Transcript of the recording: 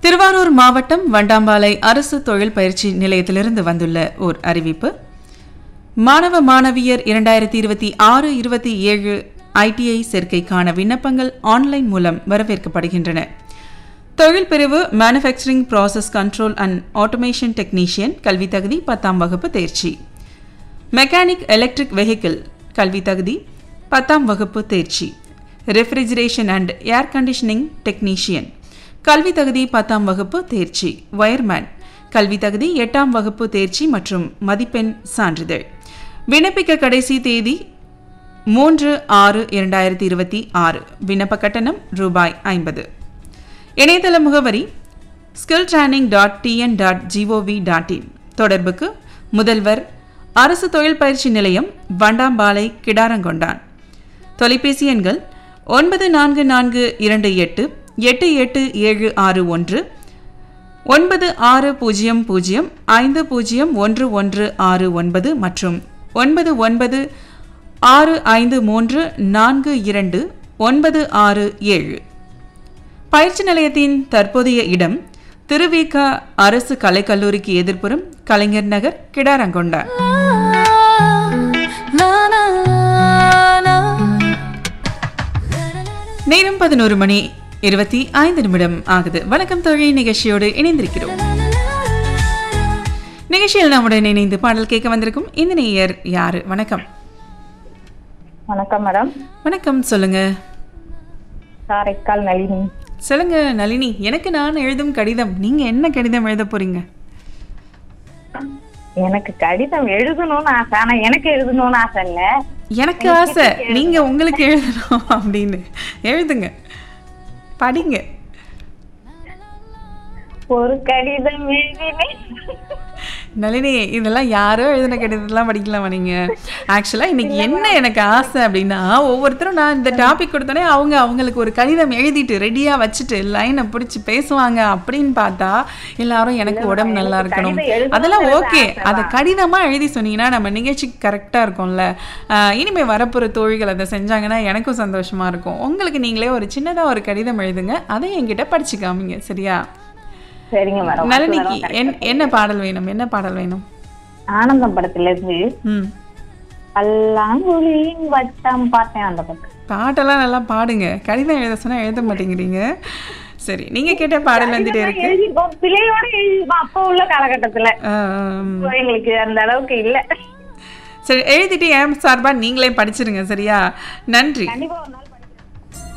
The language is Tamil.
திருவாரூர் மாவட்டம் வண்டாம்பாலை அரசு தொழில் பயிற்சி நிலையத்திலிருந்து வந்துள்ள ஓர் அறிவிப்பு மாணவ மாணவியர் இரண்டாயிரத்தி இருபத்தி ஆறு இருபத்தி ஏழு ஐடிஐ சேர்க்கைக்கான விண்ணப்பங்கள் ஆன்லைன் மூலம் வரவேற்கப்படுகின்றன தொழில் பிரிவு manufacturing process control and automation technician கல்வி தகுதி பத்தாம் வகுப்பு தேர்ச்சி மெக்கானிக் எலக்ட்ரிக் வெஹிக்கிள் கல்வி தகுதி பத்தாம் வகுப்பு தேர்ச்சி refrigeration and air conditioning technician கல்வி தகுதி பத்தாம் வகுப்பு தேர்ச்சி வயர்மேன் கல்வி தகுதி எட்டாம் வகுப்பு தேர்ச்சி மற்றும் மதிப்பெண் சான்றிதழ் விண்ணப்பிக்க கடைசி தேதி மூன்று ஆறு இரண்டாயிரத்தி இருபத்தி ஆறு விண்ணப்ப கட்டணம் ரூபாய் ஐம்பது இணையதள முகவரி skill training dot TN dot GOV dot in தொடர்புக்கு முதல்வர் அரசு தொழில் பயிற்சி நிலையம் வண்டாம்பாலை கிடாரங்கொண்டான் தொலைபேசி எண்கள் ஒன்பது நான்கு நான்கு இரண்டு எட்டு எட்டு எட்டு ஏழு ஆறு ஒன்று ஒன்பது ஆறு பூஜ்ஜியம் பூஜ்ஜியம் ஐந்து பூஜ்ஜியம் ஒன்று ஒன்று ஆறு ஒன்பது மற்றும் ஒன்பது ஒன்பது ஆறு ஐந்து மூன்று நான்கு இரண்டு ஒன்பது ஆறு ஏழு பயிற்சி நிலையத்தின் தற்போதைய இடம் திருவிக அரசு கலைக்கல்லூரிக்கு எதிர்ப்புறம் கலைஞர் நகர் கிடாரங்கொண்டா நேரம் பதினோரு மணி இருபத்தி ஐந்து நிமிடம் ஆகுது வணக்கம் தொழில் நிகழ்ச்சியோடு இணைந்திருக்கிறோம் நிகழ்ச்சியில் நம்முடன் இணைந்து பாடல் கேட்க வந்திருக்கும் இந்த நேயர் யாரு வணக்கம் வணக்கம் மேடம் வணக்கம் சொல்லுங்க காரைக்கால் நளினி சொல்லுங்க நளினி எனக்கு நான் எழுதும் கடிதம் நீங்க என்ன கடிதம் எழுத போறீங்க எனக்கு கடிதம் எழுதணும்னு ஆசை ஆனா எனக்கு எழுதணும்னு ஆசை இல்ல எனக்கு ஆசை நீங்க உங்களுக்கு எழுதணும் அப்படின்னு எழுதுங்க படிங்க ஒரு கடிதம் எழுதினேன் நளினி இதெல்லாம் யாரோ எழுதின கடிதத்தெல்லாம் படிக்கலாமா நீங்க ஆக்சுவலா இன்னைக்கு என்ன எனக்கு ஆசை அப்படின்னா ஒவ்வொருத்தரும் நான் இந்த டாபிக் கொடுத்தோன்னே அவங்க அவங்களுக்கு ஒரு கடிதம் எழுதிட்டு ரெடியா வச்சுட்டு லைனை பிடிச்சி பேசுவாங்க அப்படின்னு பார்த்தா எல்லாரும் எனக்கு உடம்பு நல்லா இருக்கணும் கடிதம் எழுதணும்னு அதெல்லாம் எனக்கு ஓகே ஆசை அதை கடிதமா எழுதி சொன்னீங்கன்னா நம்ம நிகழ்ச்சிக்கு கரெக்டா இருக்கும்ல ஆஹ் இனிமே வரப்போற தோழிகள் அதை செஞ்சாங்கன்னா எனக்கும் சந்தோஷமா இருக்கும் உங்களுக்கு நீங்களே ஒரு சின்னதா ஒரு கடிதம் எழுதுங்க அதை என்கிட்ட படிச்சு காமிங்க சரியா சரிங்க மேடம் நளினிக்கு என்- என்ன பாடல் வேணும் என்ன பாடல் வேணும் ஆனந்தம் படத்துல இருந்து ம் பல்லாங்குழியின் வட்டம் பார்த்தேன் அந்த பக்கம் பாட்டெல்லாம் நல்லா பாடுங்க கடிதம் எழுத சொன்னா எழுத மாட்டேங்கிறீங்க சரி நீங்க கேட்ட பாடல் வந்துட்டே இருக்கு எழுதிப்போம் பிள்ளையோட எழுதிப்போம் அப்ப உள்ள காலகட்டத்துல ஆம். இப்போ எங்களுக்கு அந்த அளவுக்கு இல்ல சரி எழுதிட்டு ஏன் சார்பா நீங்களே படிச்சிருங்க சரியா நன்றி கண்டிப்பா ஒரு நாள்